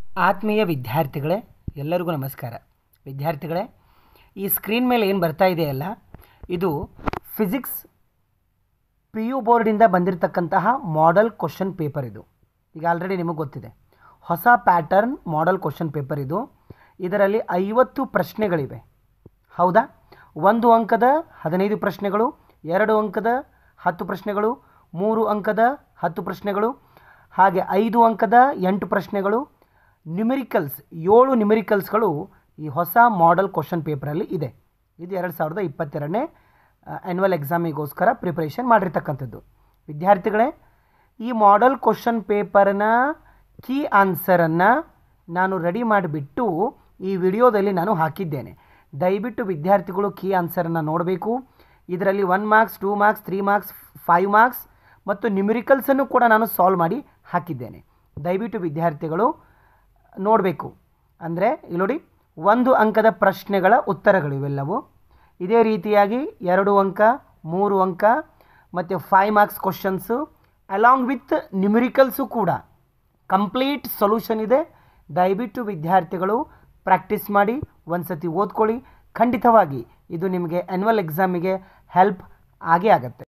ಆತ್ಮೀಯ ವಿದ್ಯಾರ್ಥಿಗಳೇ ಎಲ್ಲರಿಗೂ ನಮಸ್ಕಾರ ವಿದ್ಯಾರ್ಥಿಗಳೇ ಈ ಸ್ಕ್ರೀನ್ ಮೇಲೆ ಏನು ಬರ್ತಾ ಇದೆಯಲ್ಲ ಇದು ಫಿಸಿಕ್ಸ್ ಪಿ ಯು ಬೋರ್ಡಿಂದ ಬಂದಿರತಕ್ಕಂತಹ ಮಾಡೆಲ್ ಕ್ವಶನ್ ಪೇಪರ್ ಇದು ಈಗ ಆಲ್ರೆಡಿ ನಿಮಗೆ ಗೊತ್ತಿದೆ ಹೊಸ ಪ್ಯಾಟರ್ನ್ ಮಾಡೆಲ್ ಕ್ವಶನ್ ಪೇಪರ್ ಇದು ಇದರಲ್ಲಿ ಐವತ್ತು ಪ್ರಶ್ನೆಗಳಿವೆ ಹೌದಾ ಒಂದು ಅಂಕದ ಹದಿನೈದು ಪ್ರಶ್ನೆಗಳು ಎರಡು ಅಂಕದ ಹತ್ತು ಪ್ರಶ್ನೆಗಳು ಮೂರು ಅಂಕದ ಹತ್ತು ಪ್ರಶ್ನೆಗಳು ಹಾಗೆ ಐದು ಅಂಕದ ಎಂಟು ಪ್ರಶ್ನೆಗಳು ನ್ಯೂಮೆರಿಕಲ್ಸ್ ಏಳು ನ್ಯೂಮೆರಿಕಲ್ಸ್ಗಳು ಈ ಹೊಸ ಮಾಡೆಲ್ ಕ್ವಶನ್ ಪೇಪರಲ್ಲಿ ಇದೆ ಇದು ಎರಡು ಸಾವಿರದ ಇಪ್ಪತ್ತೆರಡನೇ ಆ್ಯನ್ಯುವಲ್ ಎಕ್ಸಾಮಿಗೋಸ್ಕರ ಪ್ರಿಪರೇಷನ್ ಮಾಡಿರ್ತಕ್ಕಂಥದ್ದು ವಿದ್ಯಾರ್ಥಿಗಳೇ ಈ ಮಾಡೆಲ್ ಕ್ವಶನ್ ಪೇಪರ್ನ ಕೀ ಆನ್ಸರನ್ನು ನಾನು ರೆಡಿ ಮಾಡಿಬಿಟ್ಟು ಈ ವಿಡಿಯೋದಲ್ಲಿ ನಾನು ಹಾಕಿದ್ದೇನೆ ದಯವಿಟ್ಟು ವಿದ್ಯಾರ್ಥಿಗಳು ಕೀ ಆನ್ಸರನ್ನು ನೋಡಬೇಕು ಇದರಲ್ಲಿ one marks two marks three marks five marks ಮತ್ತು ನ್ಯೂಮೆರಿಕಲ್ಸನ್ನು ಕೂಡ ನಾನು ಸಾಲ್ವ್ ಮಾಡಿ ಹಾಕಿದ್ದೇನೆ ದಯವಿಟ್ಟು ವಿದ್ಯಾರ್ಥಿಗಳು ನೋಡಬೇಕು ಅಂದರೆ ಇಲ್ಲಿ ನೋಡಿ ಒಂದು ಅಂಕದ ಪ್ರಶ್ನೆಗಳ ಉತ್ತರಗಳು ಇವೆಲ್ಲವು ಇದೇ ರೀತಿಯಾಗಿ ಎರಡು ಅಂಕ ಮೂರು ಅಂಕ ಮತ್ತು five marks questions along with numericals ಕೂಡ ಕಂಪ್ಲೀಟ್ ಸೊಲ್ಯೂಷನ್ ಇದೆ ದಯವಿಟ್ಟು ವಿದ್ಯಾರ್ಥಿಗಳು ಪ್ರಾಕ್ಟೀಸ್ ಮಾಡಿ ಒಂದು ಸತಿ ಓದ್ಕೊಳ್ಳಿ ಖಂಡಿತವಾಗಿ ಇದು ನಿಮಗೆ ಆ್ಯನ್ಯುವಲ್ ಎಕ್ಸಾಮಿಗೆ ಹೆಲ್ಪ್ ಆಗೇ ಆಗುತ್ತೆ